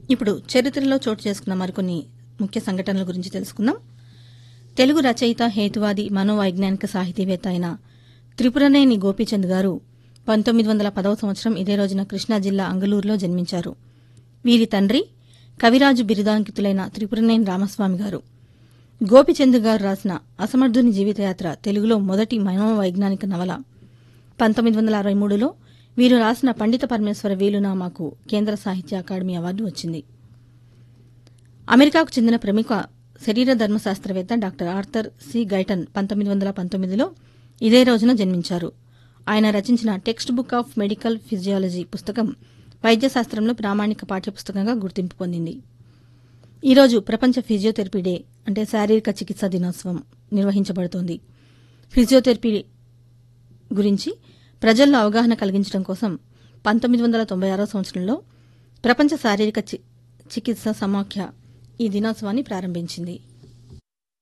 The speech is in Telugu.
ఇప్పుడు చరిత్రలో చోటు చేసుకున్న మరికొన్ని ముఖ్య సంఘటనల గురించి తెలుసుకుందాం తెలుగు రచయిత హేతువాది మనోవైజ్ఞానిక సాహితీవేత్త అయిన త్రిపురనేని గోపీచంద్ గారు పంతొమ్మిది వందల పదవ సంవత్సరం ఇదే రోజున కృష్ణా జిల్లా అంగలూరులో జన్మించారు వీరి తండ్రి కవిరాజు బిరుదాంకితులైన త్రిపురనేని రామస్వామి గారు గోపిచంద్ గారు రాసిన అసమర్థుని జీవితయాత్ర తెలుగులో మొదటి మనోవైజ్ఞానిక నవల పంతొమ్మిది వందల అరవై మూడులో వీరు రాసిన పండిత పరమేశ్వర వేలునామాకు కేంద్ర సాహిత్య అకాడమీ అవార్డు వచ్చింది అమెరికాకు చెందిన ప్రముఖ శరీర ధర్మశాస్త్రవేత్త డాక్టర్ ఆర్థర్ సి గైటన్ పంతొమ్మిది వందల పంతొమ్మిదిలో ఇదే రోజున జన్మించారు ఆయన రచించిన textbook of medical physiology పుస్తకం వైద్యశాస్త్రంలో ప్రామాణిక పాఠ్యపుస్తకంగా గుర్తింపు పొందింది ఈరోజు ప్రపంచ ఫిజియోథెరపీ డే అంటే శారీరక చికిత్స దినోత్సవం నిర్వహించబడుతోంది ఫిజియోథెరపీ గురించి ప్రజల్లో అవగాహన కలిగించడం కోసం పంతొమ్మిది వందల తొంభై ఆరో సంవత్సరంలో ప్రపంచ శారీరక చి- చికిత్స సమాఖ్య ఈ దినోత్సవాన్ని ప్రారంభించింది